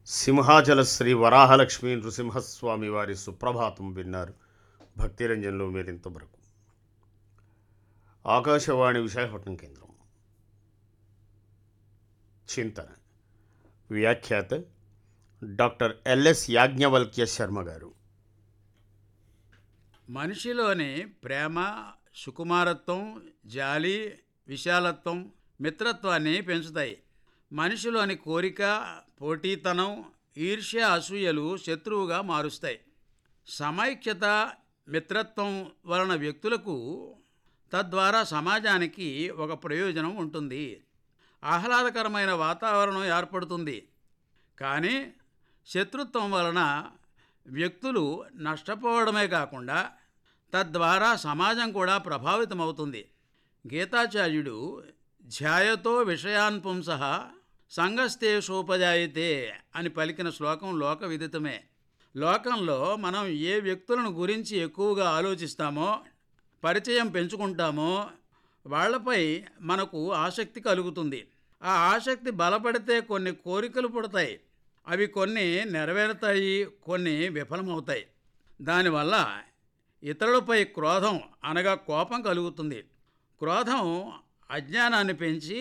సింహాచల శ్రీ వరాహలక్ష్మీ నృసింహస్వామి వారి సుప్రభాతం విన్నారు భక్తిరంజన్లో మీరింతవరకు ఆకాశవాణి విశాఖపట్నం కేంద్రం చింతన వ్యాఖ్యాత డాక్టర్ ఎల్ఎస్ యాజ్ఞవల్క్య శర్మ గారు మనిషిలోని ప్రేమ సుకుమారత్వం జాలి విశాలత్వం మిత్రత్వాన్ని పెంచుతాయి మనిషిలోని కోరిక పోటీతనం ఈర్ష్య అసూయలు శత్రువుగా మారుస్తాయి సమైక్యత మిత్రత్వం వలన వ్యక్తులకు తద్వారా సమాజానికి ఒక ప్రయోజనం ఉంటుంది ఆహ్లాదకరమైన వాతావరణం ఏర్పడుతుంది కానీ శత్రుత్వం వలన వ్యక్తులు నష్టపోవడమే కాకుండా తద్వారా సమాజం కూడా ప్రభావితమవుతుంది గీతాచార్యుడు ధ్యాయతో విషయాన్ పుంస సంగస్తే సోపజాయితే అని పలికిన శ్లోకం లోక విదితమే లోకంలో మనం ఏ వ్యక్తులను గురించి ఎక్కువగా ఆలోచిస్తామో పరిచయం పెంచుకుంటామో వాళ్ళపై మనకు ఆసక్తి కలుగుతుంది ఆ ఆసక్తి బలపడితే కొన్ని కోరికలు పుడతాయి అవి కొన్ని నెరవేరుతాయి కొన్ని విఫలమవుతాయి దానివల్ల ఇతరులపై క్రోధం అనగా కోపం కలుగుతుంది క్రోధం అజ్ఞానాన్ని పెంచి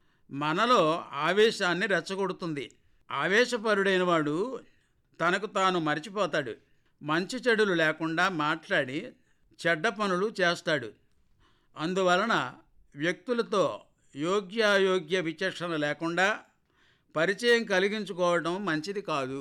మనలో ఆవేశాన్ని రెచ్చగొడుతుంది ఆవేశపరుడైన వాడు తనకు తాను మర్చిపోతాడు మంచి చెడులు లేకుండా మాట్లాడి చెడ్డ పనులు చేస్తాడు అందువలన వ్యక్తులతో యోగ్యాయోగ్య విచక్షణ లేకుండా పరిచయం కలిగించుకోవడం మంచిది కాదు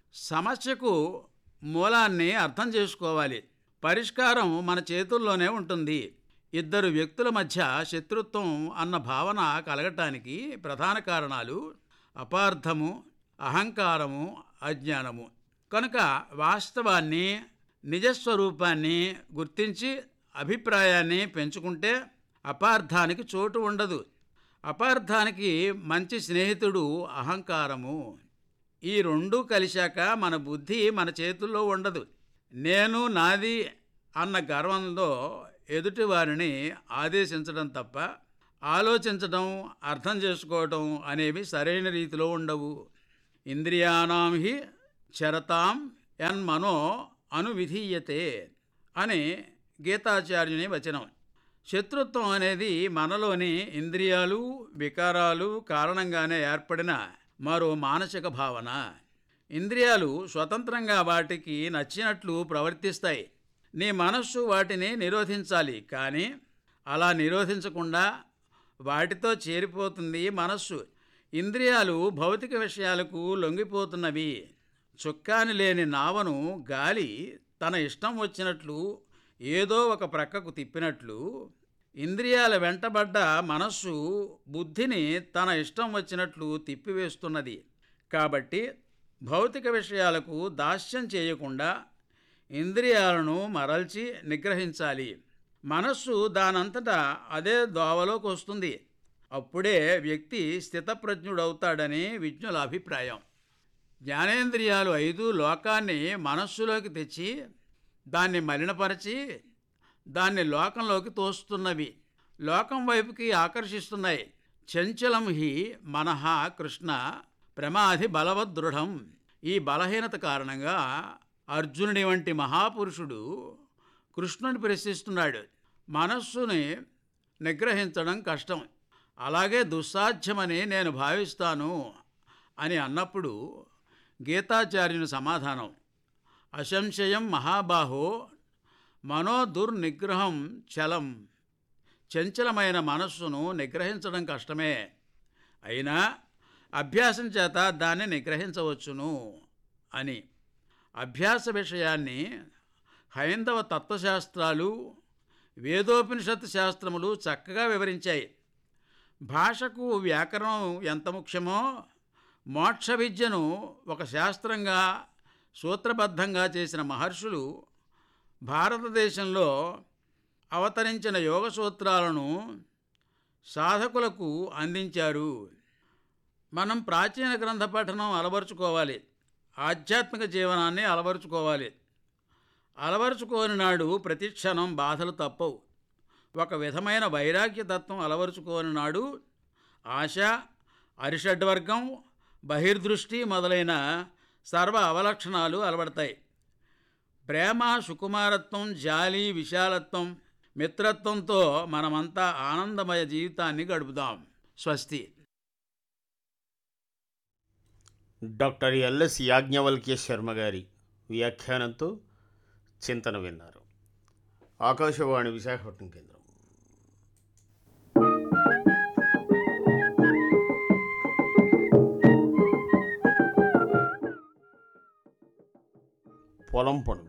సమస్యకు మూలాన్ని అర్థం చేసుకోవాలి పరిష్కారం మన చేతుల్లోనే ఉంటుంది ఇద్దరు వ్యక్తుల మధ్య శత్రుత్వం అన్న భావన కలగటానికి ప్రధాన కారణాలు అపార్థము అహంకారము అజ్ఞానము కనుక వాస్తవాన్ని నిజస్వరూపాన్ని గుర్తించి అభిప్రాయాన్ని పెంచుకుంటే అపార్థానికి చోటు ఉండదు అపార్థానికి మంచి స్నేహితుడు అహంకారము ఈ రెండూ కలిశాక మన బుద్ధి మన చేతుల్లో ఉండదు నేను నాది అన్న గర్వంలో ఎదుటివారిని ఆదేశించడం తప్ప ఆలోచించడం అర్థం చేసుకోవటం అనేవి సరైన రీతిలో ఉండవు ఇంద్రియాణం హి చరతాం యన్మనో అనువిధీయతే అని గీతాచార్యుని వచనం శత్రుత్వం అనేది మనలోని ఇంద్రియాలు వికారాలు కారణంగానే ఏర్పడిన మరో మానసిక భావన ఇంద్రియాలు స్వతంత్రంగా వాటికి నచ్చినట్లు ప్రవర్తిస్తాయి నీ మనస్సు వాటిని నిరోధించాలి కానీ అలా నిరోధించకుండా వాటితో చేరిపోతుంది మనస్సు ఇంద్రియాలు భౌతిక విషయాలకు లొంగిపోతున్నవి చుక్కాని లేని నావను గాలి తన ఇష్టం వచ్చినట్లు ఏదో ఒక ప్రక్కకు తిప్పినట్లు ఇంద్రియాల వెంటబడ్డ మనస్సు బుద్ధిని తన ఇష్టం వచ్చినట్లు తిప్పివేస్తున్నది కాబట్టి భౌతిక విషయాలకు దాస్యం చేయకుండా ఇంద్రియాలను మరల్చి నిగ్రహించాలి మనస్సు దానంతటా అదే దోవలోకి వస్తుంది అప్పుడే వ్యక్తి స్థితప్రజ్ఞుడవుతాడని విజ్ఞుల అభిప్రాయం జ్ఞానేంద్రియాలు ఐదు లోకాన్ని మనస్సులోకి తెచ్చి దాన్ని మలినపరచి దాన్ని లోకంలోకి తోస్తున్నవి లోకం వైపుకి ఆకర్షిస్తున్నాయి చంచలం హి మనహ కృష్ణ ప్రమాధి బలవదృఢం ఈ బలహీనత కారణంగా అర్జునుడి వంటి మహాపురుషుడు కృష్ణుని ప్రశ్నిస్తున్నాడు మనస్సుని నిగ్రహించడం కష్టం అలాగే దుస్సాధ్యమని నేను భావిస్తాను అని అన్నప్పుడు గీతాచార్యుని సమాధానం అసంశయం మహాబాహో మనోదుర్నిగ్రహం చలం చంచలమైన మనస్సును నిగ్రహించడం కష్టమే అయినా అభ్యాసం చేత దాన్ని నిగ్రహించవచ్చును అని అభ్యాస విషయాన్ని హైందవ తత్వశాస్త్రాలు వేదోపనిషత్ శాస్త్రములు చక్కగా వివరించాయి భాషకు వ్యాకరణం ఎంత ముఖ్యమో మోక్ష విద్యను ఒక శాస్త్రంగా సూత్రబద్ధంగా చేసిన మహర్షులు భారతదేశంలో అవతరించిన యోగ సూత్రాలను సాధకులకు అందించారు మనం ప్రాచీన గ్రంథ పఠనం అలవరుచుకోవాలి ఆధ్యాత్మిక జీవనాన్ని అలవరుచుకోవాలి అలవరుచుకోని నాడు ప్రతిక్షణం బాధలు తప్పవు ఒక విధమైన వైరాగ్యతత్వం అలవరుచుకోని నాడు ఆశ అరిషడ్వర్గం బహిర్దృష్టి మొదలైన సర్వ అవలక్షణాలు అలవడతాయి ప్రేమ సుకుమారత్వం జాలి విశాలత్వం మిత్రత్వంతో మనమంతా ఆనందమయ జీవితాన్ని గడుపుదాం స్వస్తి డాక్టర్ ఎల్ఎస్ యాజ్ఞవల్క్య శర్మ గారి వ్యాఖ్యానంతో చింతన విన్నారు ఆకాశవాణి విశాఖపట్నం కేంద్రం పొలం పనులు